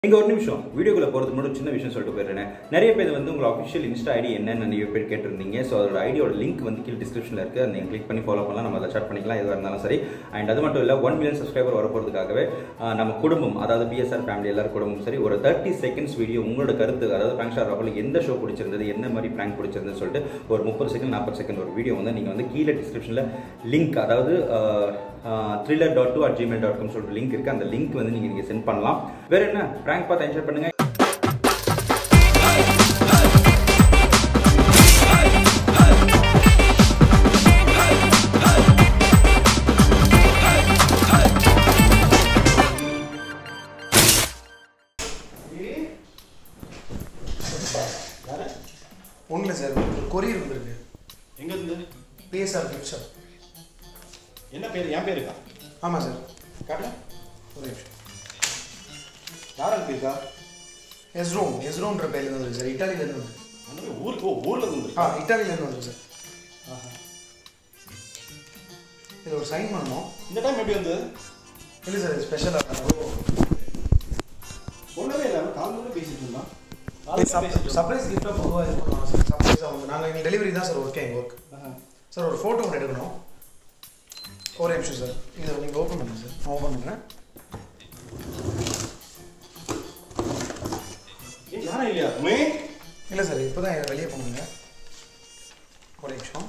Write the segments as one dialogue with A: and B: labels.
A: இங்க ஒரு நிமிஷம் வீடியோக்குள்ள போறதுக்கு முன்னாடி ஒரு சின்ன விஷயம் சொல்லிட்டு போயிடுறேன் நிறைய பேர் வந்து உங்களோட அஃபிஷியல் இன்ஸ்டா ஐடி என்னன்னு நிறைய பேர் கேட்டிருந்தீங்க ஸோ அதோட ஐடியோட லிங்க் வந்து கீழே டிஸ்கிரிப்ஷனில் இருக்கு அதை நீங்கள் கிளிக் பண்ணி ஃபாலோ பண்ணலாம் நம்ம அதை chat பண்ணிக்கலாம் எதுவாக இருந்தாலும் சரி அண்ட் அது மட்டும் இல்லை ஒன் மில்லியன் சப்ஸ்கிரைபர் வரப்போறதுக்காகவே ஆஹ், நம்ம குடும்பம் அதாவது பிஎஸ்ஆர் ஃபேமிலி எல்லாரும் குடும்பம் சரி ஒரு தேர்ட்டி செகண்ட்ஸ் வீடியோ உங்களோட கருத்து அதாவது பிராங்க் ஸ்டார் ராகுல் எந்த ஷோ பிடிச்சிருந்தது என்ன மாதிரி பிராங்க் பிடிச்சிருந்தது சொல்லிட்டு ஒரு முப்பது செகண்ட் நாற்பது செகண்ட் ஒரு வீடியோ வந்து நீங்கள் வந்து கீழே டிஸ்கிரிப்ஷனில் லிங்க் அதாவது thriller dot two at Gmail dot com சொல்லிட்டு லிங்க் இருக்குது அந்த லிங்க் வந்து நீங்கள் நீங்கள் சென்ட் பண்ணலாம் வேற என்ன பிராங்க் பார்த்து என்ஜாய் பண்ணுங்க
B: ஒன்றும் சார் ஒரு கொரியர் வந்திருக்கு
C: எங்க இருந்து
B: பிஎஸ்ஆர் கிஃப்ட் ஷாப்
C: என்ன பேர் என் பேருக்கா
B: ஆமாம் சார்
C: காட்டுல
B: ஒரு நிமிஷம்
C: யார் அனுப்பியிருக்கா
B: எஸ்ரோம் எஸ்ரோன்ற பேர்ல வந்துருக்கு சார் இட்டாலியிலேருந்து வந்து
C: அந்த மாதிரி ஊருக்கு ஓ ஊர்ல இருந்து
B: ஆ இட்டாலியிலேருந்து வந்துருக்கு சார் இது ஒரு சைன் பண்ணணும்
C: இந்த டைம் எப்படி வந்து
B: இல்லை சார் ஸ்பெஷலாக
C: சொல்லவே இல்லை காலையில் பேசிட்டு இருந்தான் காலையில பேசிட்டு இருந்தான்.
B: சர்ப்ரைஸ் கிஃப்டாக பொதுவாக இது பண்ணுவாங்க சார் சர்ப்ரைஸாக வந்து நாங்கள் எங்கள் டெலிவரி தான் சார் ஒர்க் எங்கள் ஒர்க்
C: ஆஹா.
B: சார் ஒரு ஃபோட்டோ ஒன்று எடுக்கணும் ஒரு நிமிஷம் சார் இதை நீங்கள் ஓப்பன் பண்ணுங்க சார் நான் ஓப்பன் பண்ணுறேன்
C: ஏய், யாரும் இல்லையா உமே
B: இல்லை சார் இப்போ தான் வெளியே போனீங்க ஒரு நிமிஷம்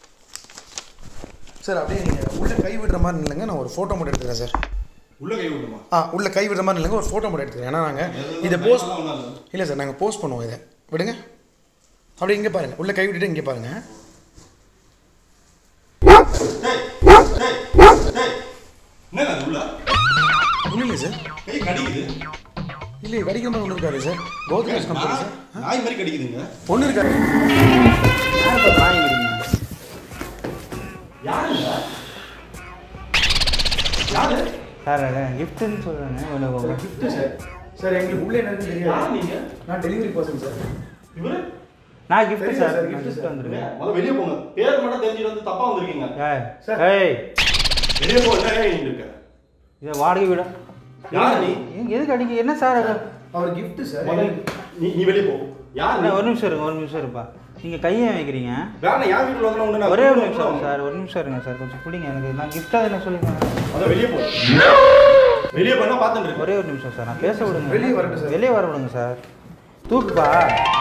B: சார் அப்படியே நீங்கள் உள்ளே கை விடுற மாதிரி இல்லைங்க நான் ஒரு ஃபோட்டோ மட்டும் எடுத்துக்கிறேன் சார்
C: உள்ள கை விடுமா
B: ஆ உள்ளே கை விடுற மாதிரி இல்லைங்க ஒரு ஃபோட்டோ மட்டும் எடுத்துக்கிறேன் ஏன்னா நாங்கள் இதை போஸ்ட்
C: ஒன்றும் இல்லை
B: இல்லை சார் நாங்கள் போஸ்ட் பண்ணுவோம் இதை விடுங்க அப்படியே இங்கே பாருங்கள் உள்ளே கை விட்டுட்டு இங்கே பாருங்கள்
C: டேய் டேய் டேய் என்ன அது உள்ள
B: ஒன்றும் இல்லை சார்
C: கை கடிக்குது
B: இல்லை கடிக்கிற மாதிரி ஒன்று இருக்காது சார் கௌதம் கம்பெனி சார்
C: நாய் நாய் மாதிரி கடிக்குதுங்க
B: ஒன்று இருக்காது
C: யாருங்க யாரு
D: சார் கிஃப்ட்டுன்னு சொல்கிறேங்க இவ்வளோ
B: கிஃப்ட்டு சார் சார் எங்களுக்கு உள்ளே என்னன்னு
C: யார் நீங்க
B: நான் டெலிவரி பர்சன் சார்
C: இவரு
D: நான் கிஃப்ட்
B: தெரியும்
D: சார்
B: சார்,
D: gift
B: gift
D: வந்திருக்கேன்
C: முதல்ல வெளியே போங்க பேர் மட்டும் தெரிஞ்சுட்டு வந்து தப்பா வந்திருக்கீங்க
D: ஏய்
B: சார்.
D: ஏய்
C: வெளியே போ என்ன நீ இருக்க
D: இதை வாடகை விட
C: யார் நீ
D: எதுக்கு அடிக்க என்ன சார் அது?
B: அவர் கிஃப்ட்டு சார்
C: முதல்ல நீ நீ வெளியே போ யார் நீ
D: அண்ணா, ஒரு நிமிஷம் இருங்க ஒரு நிமிஷம் இருப்பா நீங்கள் கையை வைக்கிறீங்க
C: வேணா என் வீட்டுல வந்து உன்னை நான்
D: ஒரே ஒரு
C: கூப்பிட்டு
D: நிமிஷம்
C: வந்து
D: சார் ஒரு நிமிஷம் இருங்க சார் கொஞ்சம் பிடிங்க எனக்கு நான் கிஃப்டாக என்ன சொல்லிருக்கேன்
C: அதான் வெளியே போ வெளியே பண்ணா பார்த்துட்டு இருக்கு
D: ஒரே ஒரு நிமிஷம் சார் நான் பேச விடுங்க
B: வெளியே வரட்டும் சார்.
D: வெளியே வர விடுங்க சார் தூக்குப்பா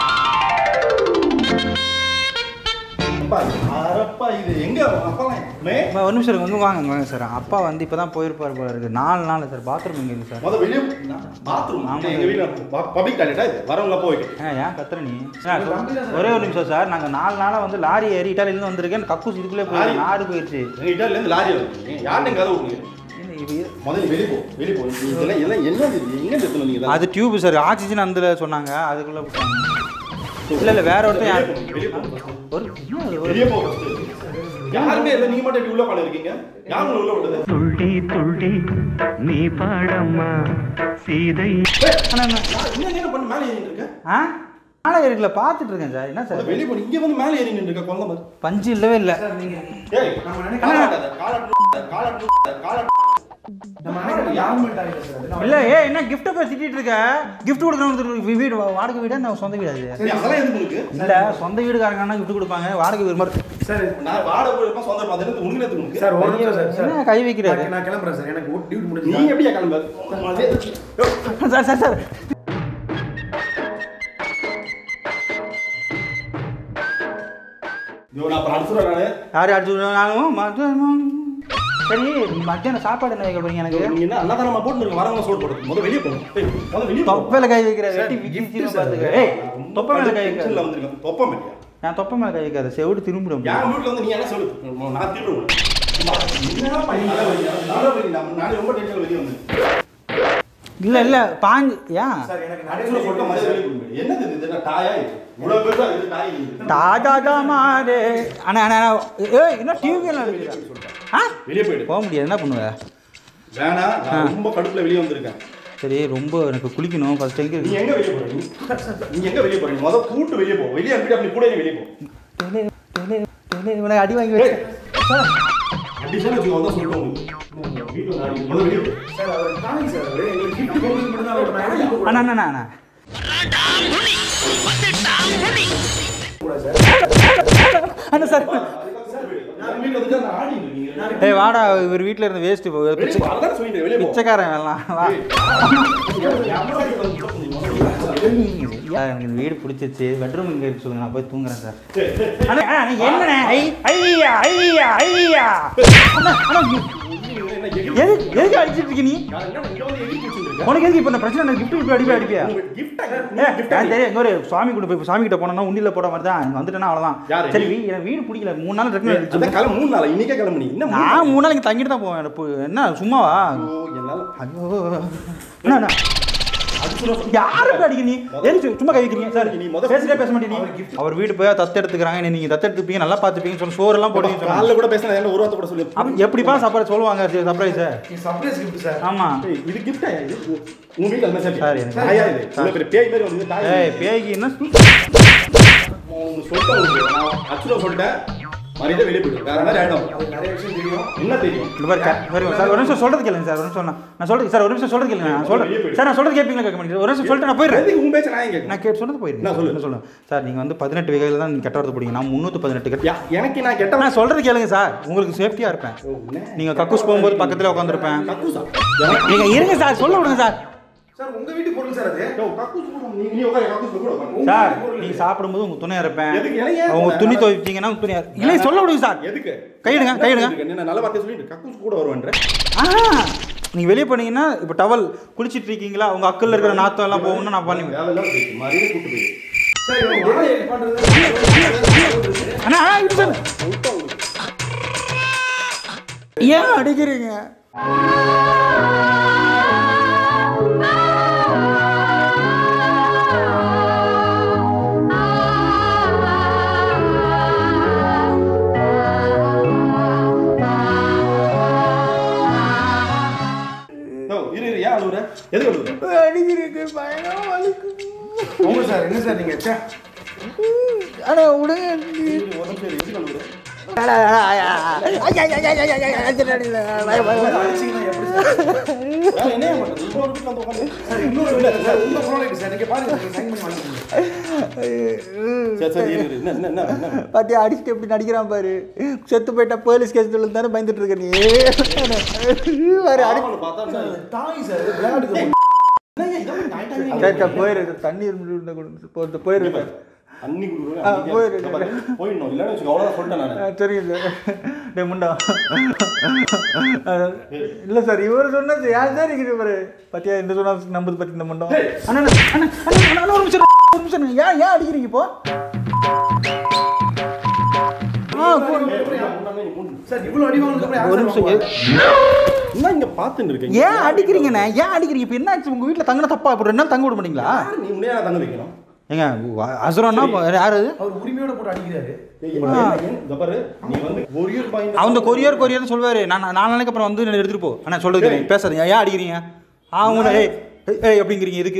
C: அப்பா, அரப்பா இது எங்க அப்பா மே
D: அப்பா, ஒரு நிமிஷம் இருங்க வந்து வாங்க இங்க வாங்க சார் அப்பா வந்து இப்போ தான் போயிருப்பார் போல இருக்கு நாலு நாள் சார் பாத்ரூம் இங்கே இருக்கு சார்
C: முத வெளியே பாத்ரூம்
D: ஆமா.
C: எங்க வீட்ல பப்ளிக் டாய்லெட்டா இது வரவங்கள போயிட்டு
D: ஏன் ஏன் கத்துற நீ ஏன் சொல்~ ஒரே ஒரு நிமிஷம் சார் நாங்கள் நாலு நாளாக வந்து லாரி ஏறி இட்டாலியிலேருந்து வந்திருக்கேன் கக்கூஸ் இதுக்குள்ளே போய்
C: லாரி?
D: நாடு போயிடுச்சு
C: எங்க இட்டாலில இருந்து லாரி வருது யார்ட்ட கதை விடுங்க
D: என்ன இது
C: முதல்ல வெளியே போ வெளியே போ நீ இதெல்லாம் இதெல்லாம் என்ன இது எங்க எடுத்துன நீங்க இதெல்லாம்?
D: அது டியூப் சார் ஆக்சிஜன் அந்த சொன்னாங்க அதுக்குள்ளே போட்டாங்க இல்லை இல்லை வேற ஒருத்தன் யார்
C: வெளியே போ, வெளியே போ
D: ஒரு என்ன இது? ஒரு
C: வெளியே போ first. யாருமே இல்லை நீங்க மட்டும் இப்படி உள்ள உட்கார்ந்து இருக்கீங்க யார் உள்ள விட்டது
E: துள்ளி துள்ளி நீ பாடம்மா சீதை
D: அண்ணா, அண்ணா.
C: யார் என்ன என்ன பண்ணி மேலே ஏறி இருக்க
D: ஆ நாளை ஏறிக்கல பார்த்துட்டு இருக்கேன் சார் என்ன சார்
C: வெளியே போ இங்க வந்து மேலே ஏறி நின்று இருக்க குழந்தை மாதிரி
D: பஞ்சு இல்லவே இல்லை
C: ஏய் காலாட்டாத காலாட்டு காலாட்டு காலாட்டு
B: நம்ம நினைக்கிற யாருமே டாய்லெட் சார் அது
D: இல்லை ஏ என்ன கிஃப்ட்டை போய் திட்டிட்டு இருக்க கிஃப்ட் கொடுக்கணும் வீடு வாடகை வீடு நான் சொந்த வீடு அது
C: ஏய், அதெல்லாம் எதுக்கு உனக்கு
D: இல்லை சொந்த வீடுக்காரங்கன்னா கிஃப்ட் கொடுப்பாங்க வாடகை வீடு மாதிரி
B: சார்
C: நான் வாடகை போயிருப்பேன் சொந்த மாதிரி எனக்கு உனக்கு எதுக்கு உனக்கு
B: சார் ஒரு நிமிஷம் சார் சார்
D: என்ன கை வைக்கிறாரு
B: நான் நான் கிளம்புறேன் சார் எனக்கு டியூட்டி
C: நீ
B: முடிஞ்சு
C: எப்படியா கிளம்ப
D: சார் சார் சார்
C: ஐயோ நான் அப்புறம் அடிச்சுடுறேன் நானு
D: யார் அடிச்சு நானும் மத்தியானம் சரி மத்தியானம் சாப்பாடு என்ன வைக்க போறீங்க எனக்கு
C: நீங்க என்ன அன்னதானமா போட்டு இருக்க வரவங்க சோறு போடுறது முதல்ல வெளியே போங்க ஏய், முதல்ல வெளியே போ
D: தொப்பையில கை வைக்கிற வெட்டி
B: gift
D: விக்கிச்சின்னு
B: sir.
D: பார்த்துக்க ஏய் தொப்பை மேல கை
C: டென்ஷன்ல
D: வைக்காத
C: வந்திருக்கேன் தொப்பம் இல்லையா
D: நான் தொப்பை மேல கை வைக்காத செவிடு திரும்பிடும்
C: என் வீட்டுல வந்து நீ என்ன சொல்லு நான் திருடுவேன் என்ன பண்ணி நல்லா வலி, நல்லா வலி. நான் நானே ரொம்ப டென்ஷன் வெளியே வந்து
D: இல்ல இல்ல பாஞ்சு ஏன்
B: சார் எனக்கு
C: நடுவில் போட்ட மாதிரி வெளியே போக முடியாது. என்னது இது? இது என்ன டாயா இது இவ்வளவு பெருசா இது டாய் இது.
D: டாடா மாடே அண்ணா அண்ணா அண்ணா, ஏய் என்ன டிவி எல்லாம் வைக்கிற ஆ
C: வெளியே போயிடு
D: போக முடியாது என்ன பண்ணுவ
C: வேணாம் நான் ரொம்ப கடுப்புல வெளியே வந்திருக்கேன்
D: சரி ரொம்ப எனக்கு குளிக்கணும் ஃபர்ஸ்ட்
C: நீ
D: எங்க
C: எங்க வெளியே போறீங்க நீ எங்க வெளியே போறீங்க முத கூட்டு வெளியே போ வெளியே அனுப்பிட்டு அப்படி கூட நீ வெளியே போ
D: இவனை அடி வாங்கி வச்சு
C: அடிஷன் வச்சுக்கோ தான் சொல்லிட்டு உங்களுக்கு வீட்டுல நாடி முதல்ல வெளியே போ.
B: சார் அவர் காமிங்க சார் அவரு எங்களுக்கு gift கொடுக்கறது மட்டும் தான் அவர் நான் எழுதி கொடுக்க
D: அண்ணா அண்ணா அண்ணா
B: கூடாது சார்
D: அண்ணா சார்
C: நான் வீட்டுல வந்து நான் ஆடி இருக்கீங்க
D: ஏய் வாடா இவர் வீட்டில் இருந்த வேஸ்ட்டு
C: வெளியே
D: பிச்சை
C: போ அதான் சொல்லிட்டு வெளியே போ
D: பிச்சைக்காரன் எல்லாம் வா
C: என் அம்மா வீட்டுல வந்து உள்ள போனீங்க.
D: சார் எனக்கு இந்த வீடு பிடிச்சிருச்சு பெட்ரூம் இங்கே இருக்கு சொல்லுங்க நான் போய் தூங்குறேன் சார் அண்ணா அண்ணா, நீ என்னண்ணே ஐ ஐயா ஐயா ஐயா அண்ணா அண்ணா எதுக்கு எதுக்கு அடிச்சிட்டு இருக்க நீ
C: நான் என்ன இங்க வந்து எதிர்ப்பு வச்சுட்டு இருக்கேன்.
D: உனக்கு எதுக்கு இப்போ நான் பிரச்சனை எனக்கு கிஃப்ட் இப்படி அடிப்பா அடிப்பியா
C: உங்களுக்கு gift ஆ?
D: ஏ, எனக்கு தெரியும் இங்க ஒரு சாமி கூட போய் சாமி கிட்ட போனோம்னா உண்டியில போட மாதிரி தான் இங்க வந்துட்டேன்னா அவ்வளவுதான்
C: யாரு?
D: சரி வீ- எனக்கு வீடு பிடிக்கல மூணு நாள் ரெக்கமெண்ட்
C: அதான்
D: அடிச்சு
C: கிளம்பு மூணு நாளா இன்னைக்கே கிளம்பு நீ என்ன மூணு
D: நான் மூணு நாள் இங்க தங்கிட்டு தான் போவேன் இப்போ என்ன சும்மாவா
C: ஐயோ, என்னால
D: ஐயோ அண்ணா, அண்ணா. யாருக்கு அடிக்க நீ எதுக்கு சும்மா கை வைக்கிறீங்க சார்
C: நீ முத-
D: பேசவே பேச மாட்டீங்க அவர் வீடு போய் தத்து எடுத்துக்கிறாங்க நீங்க தத்து எடுத்துப்பீங்க நல்லா பார்த்துப்பீங்க சொல்லி சோறு எல்லாம் போடுவீங்க சொன்னாங்க.
C: காலைல கூட பேசினா என்ன ஒரு வார்த்தை கூட சொல்லி
D: அப்ப எப்படிப்பா சர்ப்ரைஸ் சொல்லுவாங்க சர்ப்ரைஸ்
B: இது சர்ப்ரைஸ் gift சார்
D: ஆமா
C: ஏய், இது கிஃப்டா இது உ- உங்க வீட்ல அந்த மாதிரி
D: சார், எனக்கு-
C: தாயா இது இவ்வளவு பெரிய பேய் மாதிரி வந்து தாய்
D: ஏய் பேய்க்கு என்ன
C: உங்க சொல்லிட்டேன் உங்களுக்கு நான் அச்சுல சொல்லிட்டேன் மரியாதை வெளியே போயிடு வேற மாதிரி ஆயிடும்
B: அவருக்கு நிறைய விஷயம் தெரியும்
C: என்ன தெரியும்
D: இந்த மாதிரி க- சரி, சார் ஒரு நிமிஷம் சொல்றது கேளுங்க சார் ஒரு நிமிஷம் நான் நான் சொல்றது சார் ஒரு நிமிஷம் சொல்றது கேளுங்க நான் சொல்றேன் சார் நான் சொல்றது கேட்பீங்களா கேட்க மாட்டேங்க ஒரு நிமிஷம் சொல்லிட்டு நான் போயிடுறேன்
C: எதுக்கு உங்க பேச்ச நான் ஏன் கேட்கணும்
D: நான் கேட்டு சொன்னது போயிருக்கேன்
C: நான் சொல்லு.
D: என்ன சொல்லுங்க சார் நீங்க வந்து பதினெட்டு வகையில தான் நீங்க கெட்ட வரது பிடிங்க நான் முந்நூற்றி பதினெட்டு கெட்ட
C: யா- எனக்கு நான் கெட்ட
D: நான் சொல்றது கேளுங்க சார் உங்களுக்கு சேஃப்டியா இருப்பேன் நீங்க கக்கூஸ் போகும்போது பக்கத்துல உட்காந்துருப்பேன்
C: கக்கூசா
D: நீங்க இருங்க சார் சொல்ல விடுங்க சார்
B: சார் உங்க வீட்டு பொருள் சார் அது
C: யோ கக்கூஸ் கூட நீ நீ உட்காரு கக்கூஸ் கூட உட்காரு
D: சார் நீங்க சாப்பிடும்போது உங்க துணையா இருப்பேன்
C: எதுக்கு? எனக்கு ஏன்
D: உங்க
C: துணை?
D: துணி துவைப்பீங்கன்னா உங்க துணியா இல்லை சொல்ல விடுங்க சார்
C: எதுக்கு
D: கையிடுங்க, கையிடுங்க.
C: என்ன நல்ல வார்த்தை சொல்லிட்டு கக்கூஸ் கூட வருவேன்ற
D: ஆ நீங்க வெளியே போனீங்கன்னா இப்போ டவல் குளிச்சிட்டு இருக்கீங்களா உங்க அக்கல்ல இருக்கிற நாத்தம் எல்லாம் போகணும்னு நான் பண்ணி
C: வேலை எல்லாம் பேசி மரியாதை கூட்டு போயிடு
B: சார் இவங்க என்ன edit பண்றது
D: அண்ணா அண்ணா, இது சார் ஏன் அடிக்கிறீங்க
C: யோ இரு இரு ஏன் அழுவுற எதுக்கு அழுவுற
D: அடிக்கிறீங்க பயங்கரமா வலிக்கும்.
B: உங்க சார் என்ன சார் நீங்க ச்சே.
D: அண்ணா விடுங்க
C: இரு, ஒரு நிமிஷம் இரு, எதுக்கு அழுவுற
B: அடிச்சீங்கன்னா எப்படி சார்
C: வேற என்ன பண்றது இன்னொரு வீட்டுல வந்து உட்காந்து
B: சார் இன்னொரு வீடு இருக்கு சார் உங்க ப்ராடக்ட் சார் நீங்க பாருங்க நீங்க சைன் பண்ணி வாங்கிக்கோங்க
C: சரி சரி இரு இரு என்ன என்ன என்ன என்ன
D: பாத்தியா அடிச்சுட்டு எப்படி நடிக்கிறான் பாரு செத்து போயிட்டா போலீஸ் கேஸ் சொல்லி தானே பயந்துட்டு இருக்க நீ பாரு அடி
C: ஆமான்னு பார்த்தா என்ன?
B: தாய் சார் விளையாடுக்கு
C: என்னய்யா, இதெல்லாம் டாய் டாய் டாய்
D: கேட்டா போயிரு தண்ணீர் போட்டு போயிரு
C: அன்னி குடுக்குறேன்
D: ஆ,
C: அமைதியா
D: போயிரு.
C: இரு. பாரு, போயிடணும் இல்லைன்னு வச்சுக்கோ அவ்வளோதான் சொல்லிட்டேன் நான்
D: தெரியுது டே முண்டா இல்லை சார் இவர் சொன்னது யார் சார் இருக்குது இவர் பத்தியா இந்த சொன்னா நம்பது பத்தி இந்த முண்டம் அண்ணா அண்ணா, அண்ணா அண்ணா, அண்ணா, ஒரு நிமிஷம் ஒரு நிமிஷம் இருங்க. ஏன் ஏன் அடிக்கிறீங்க இப்போ ஆ போ-
B: சார் இவ்வளவு அடி வாங்கினதுக்கு அப்புறம் யார்
D: ஒரு
B: சார்
D: நிமிஷம்
B: வாங்குவா?
D: ஏ-
C: என்ன இங்க பார்த்துன்னு இருக்கீங்க
D: ஏன் அடிக்கிறீங்கண்ணே ஏன் அடிக்கிறீங்க இப்போ என்ன ஆச்சு உங்க வீட்டில் தங்கின தப்பா இப்போ ரெண்டு நாள் தங்க விட மாட்டீங்களா
C: யார் நீ உன்னையா தங்க வைக்கணும்
D: ஏங்க அசுரம்னா யார் அது
B: அவர் உரிமையோட போட்டு அடிக்கிறாரு
C: ஏய், என்ன, என்ன, இந்த பாரு நீ வந்து கொரியர் பாயிண்ட்
D: அவங்க கொரியர் கொரியர்னு சொல்லுவாரு நான் நான் நாலு நாளைக்கு அப்புறம் வந்து என்னை எடுத்துட்டு போ அண்ணா சொல்றது கேளுங்க. பேசாதீங்க ஏன் அடிக்கிறீங்க ஆ உங்க ஏய் ஏய், ஏய் அப்படிங்கிறீங்க எதுக்கு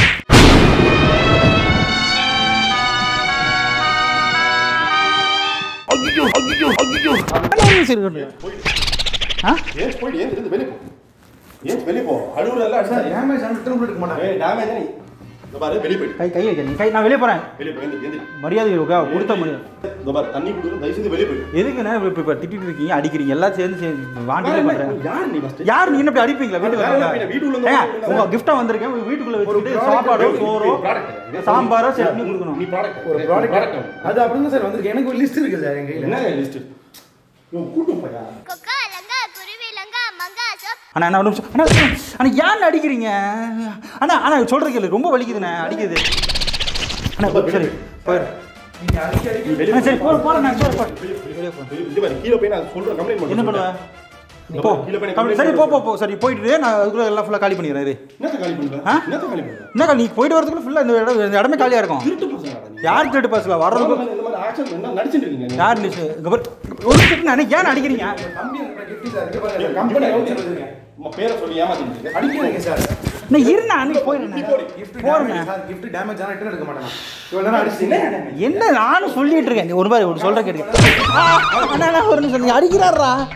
D: ஆ
C: ஏன் போயிடு ஏன் இருந்து வெளியே போ ஏன் வெளியே போ அழுவுறல
B: சார்
C: அடிச்சா
B: டேமேஜ் ஆனால் ரிட்டர்ன் எடுக்க மாட்டாங்க
C: ஏய் டேமேஜ் நீ இந்த பாரு வெளியே போயிடு
D: கை கை வைக்கிறீங்க கை நான் வெளியே போறேன்
C: வெளியே போய் எந்திரி எந்திரி
D: மரியாதை இருக்கா கொடுத்த மரியாதை
C: இந்த பாரு தண்ணி குடுக்குற தயவு செஞ்சு வெளியே போயிடு
D: எதுக்குண்ணே இப்போ இப்போ திட்டிட்டு இருக்கீங்க அடிக்கிறீங்க எல்லாம் சேர்ந்து சேர்ந்து வாண்டிலே பண்றேன்
C: யார் நீ ஃபர்ஸ்ட்
D: யார் நீ என்ன இப்படி அடிப்பீங்களா வீட்டுக்கு
C: வேற என்ன
D: வந்தா?
C: பண்ண? வீட்டுக்குள்ள இருந்து
D: ஏங்க,
C: வந்து
D: உங்க கிஃப்டா வந்திருக்கேன் உங்க வீட்டுக்குள்ள வச்சுட்டு
B: product
D: சாப்பாடோ
C: நீ
D: சோறோ
C: product.
D: சாம்பாரோ சட்னி கொடுக்கணும்
C: நீ ப்ராடக்ட்
B: ஒரு ப்ராடக்ட் அது அப்படி தான் சார் வந்திருக்கு எனக்கு ஒரு லிஸ்ட் இருக்கு சார் என் கையில்
C: என்ன லிஸ்ட் யோ கூட்டு போயா
F: கொக்கா லங்கா குருவி லங்கா மங்கா சோப்
D: அண்ணா அண்ணா ஒரு நிமிஷம் அண்ணா அண்ணா ஏன் அடிக்கிறீங்க அண்ணா அண்ணா சொல்றது கேளு ரொம்ப வலிக்குதுண்ணே அடிக்குது அண்ணா சரி போயிரு
B: நீங்க அடிக்க அடிக்க
C: வெளியே
D: அண்ணா சரி போற போற நான் போற போற வெளியே போ
C: இங்க பாரு கீழே போய் நான் சொல்றேன் கம்ப்ளைண்ட்
D: என்ன
C: பண்ணுவேன்
D: பண்ணுவேன் போ
C: கீழே போய்
D: கம்மி- சரி போ போ போ சரி போயிட்டு நான் அதுக்குள்ள எல்லாம் ஃபுல்லாக காலி பண்ணிடுறேன் இரு
C: என்னத்த காலி பண்ணுவேன்
D: ஆ?
C: என்னத்த காலி பண்ணுவேன்
D: என்னக்கா நீ போயிட்டு வரதுக்குள்ள ஃபுல்லாக இந்த இடம் இந்த இடமே காலியாக இருக்கும்
C: திருட்டு பசங்கடா நீ
D: யார் திருட்டு பஸ்ல வர்றதுக்கு
C: இந்த மாதிரி ஆக்ஷன் என்ன நடிச்சிட்டு இருக்கீங்க நீங்க?
D: யார் நிச்சு இங்க பாரு ஒரு திட்டு நானே ஏன் அடிக்கிறீங்க
B: தம்பி அனுப்புற gift சார் இங்க பாருங்க கம்பெனி அவுட் பண்ணிருக்கேன்
C: உங்க பேரை சொல்லி ஏமாத்திட்டு இருக்க
B: அடிக்கிறீங்க சார்
D: நான் இருண்ணா அன்னைக்கு போயிடுறேன்
B: gift
D: போறேங்க
B: damage சார் gift டேமேஜ் ஆனா ரிட்டர்ன் எடுக்க மாட்டேன் இவ்வளவு நேரம் அடிச்சீங்க
D: என்ன நானும் சொல்லிட்டு இருக்கேன் நீ ஒரு மாதிரி ஒரு சொல்ற கேட்டு அண்ணா அண்ணா, ஒரு நிமிஷம் நீ அடிக்கிறாரா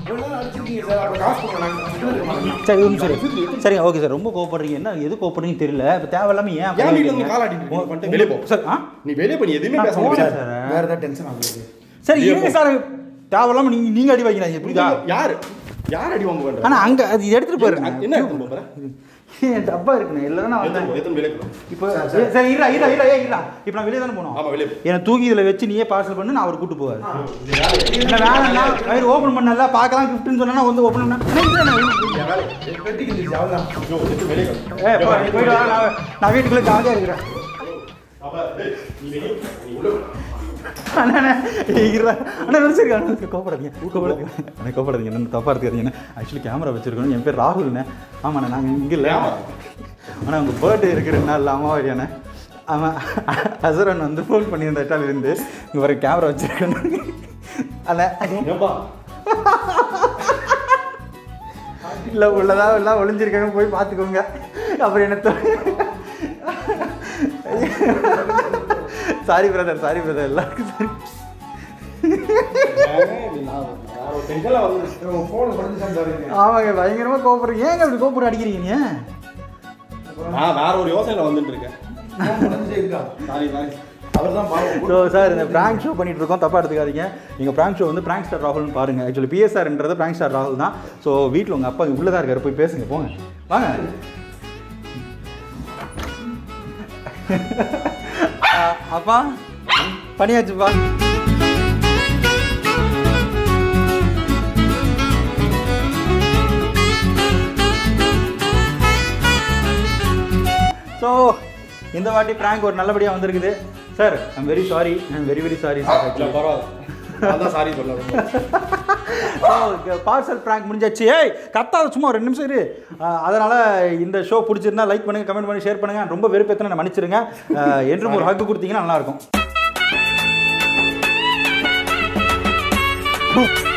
B: இவ்வளவு நேரம் அடிச்சிருக்கீங்க சார் அப்ப காசு கொடுங்க நாங்க கிட்ட இருக்க மாட்டோம்
D: சரி ஒரு நிமிஷம் இரு. சரிங்க ஓகே சார் ரொம்ப கோவப்படுறீங்க என்ன எது கோவப்படுறீங்க தெரியல இப்போ தேவையில்லாம ஏன் அப்படி
C: ஏன் வீட்டுல
D: இருக்கீங்க?
C: வந்து கால் ஆட்டிட்டு இருக்கீங்க?
D: உங்க-
C: பண்ணிட்டு வெளியே போ.
D: சார் ஆ
C: நீ வெளியே போய் நீ எதுவுமே
D: நான்
C: பேச
D: போறேன்
C: முடியாது
D: சார்
B: வேற ஏதாவது டென்ஷன் ஆகுது
D: சரி
C: வெளியே
D: இருங்க
C: போ.
D: சார் தேவையில்லாம நீங்க நீங்க அடி வைக்கிறாங்க புரியுதா
C: யாரு யார் அடி வாங்க பண்ற
D: ஆனா அங்க அது எடுத்துட்டு போயிருங்க
C: என்ன எடுத்து போற
D: என் டப்பா இருக்குண்ணே இல்லைன்னா நான்
C: எத்தனை
D: வந்தேன்
C: எத்தனை வெளியே போ.
D: இப்போ சரி இரா இரா இரா ஏய் இரா இப்போ நான் வெளியே தானே போகணும்
C: ஆமா வெளியே போ.
D: என்னை தூக்கி இதில் வச்சு நீயே பார்சல் பண்ணு நான் அவர் கூட்டு போவார் இல்லை வேணாம் வயிறு ஓப்பன் பண்ணல பார்க்கலாம் கிஃப்ட்னு சொன்னா வந்து ஓப்பன் பண்ணா
C: என் வேலை.
B: வெட்டிக்கு இருந்துச்சு அவ்வளவுதான்
C: ஐயோ, எடுத்து வெளியே கிளம்பு.
D: ஏ போ, நீ போயிட்டு வா நான் நான் வீட்டுக்குள்ளே ஜாலியாக இருக்கிறேன்
C: அப்ப, டேய், நீ வெளியே போ. நீ உள்ள போ.
D: அண்ணா அண்ணா இருடா. அண்ணா நினச்சிருக்கேன் அண்ணா கோப்படாதீங்க கோப்படாதீங்க அண்ணா கோப்படாதீங்க என்ன தப்பாக இருக்காதீங்க ஆக்சுவலி கேமரா வச்சிருக்கணும் என் பேர் ராகுல்ண்ணே ஆமாண்ணே நாங்கள் இங்கே இல்லை ஆனால் உங்கள் பர்த்டே இருக்கிற நாள் அம்மாவாடியாண்ணே ஆமாம் அசரன் வந்து ஃபோன் பண்ணியிருந்த இட்டாலிலேருந்து இங்கே வர கேமரா வச்சிருக்கணும் அண்ணா
C: ஏம்பா,
D: இல்லை உள்ளதா எல்லாம் ஒளிஞ்சிருக்காங்க போய் பார்த்துக்கோங்க அப்புறம் என்ன சாரி பிரதர் சாரி பிரதர் எல்லாருக்கும் சாரி
C: ஏங்க, நீ நான் வேற ஒரு tension ல வந்து
B: போன்ல படுத்து சம்சாரிங்க
D: ஆமாங்க பயங்கரமாக கோபுரம் ஏங்க அப்படி கோபுரம் அடிக்கிறீங்க நீங்க?
C: நான் வேற ஒரு யோசனையில வந்துட்டு இருக்கேன்
B: படுத்து இருக்கா
C: சாரி சாரி
B: அவர் தான் பாவம்
D: ஸோ சார் இந்த ப்ராங்க் ஷோ பண்ணிட்டு இருக்கோம் தப்பாக எடுத்துக்காதீங்க நீங்கள் ப்ராங்க் ஷோ வந்து ப்ராங்க் ஸ்டார் ராகுல்னு பாருங்க ஆக்சுவலி பிஎஸ்ஆர்ன்றது ப்ராங்க் ஸ்டார் ராகுல் தான் ஸோ வீட்டில் உங்கள் அப்பா உள்ளே தான் இருக்காரு போய் பேசுங்க போங்க வாங்க ஆ, அப்பா பண்ணியாச்சுப்பா ஸோ இந்த வாட்டி ப்ராங்க் ஒரு நல்லபடியாக வந்திருக்குது sir I'm very sorry I'm very very sorry sir
C: இல்ல பரவாயில்ல நான் தான் சாரி சொல்ல
D: பார்சல் ப்ராங்க் முடிஞ்சாச்சு ஏய் கத்தாத சும்மா ஒரு ரெண்டு நிமிஷம் இரு அஹ், அதனால இந்த ஷோ பிடிச்சிருந்தா லைக் பண்ணுங்க கமெண்ட் பண்ணி ஷேர் பண்ணுங்க ரொம்ப வெறுப்பேத்தனை நான் மன்னிச்சிருங்க அஹ், என்றும் ஒரு ஹக்கு கொடுத்தீங்கன்னா நல்லா இருக்கும்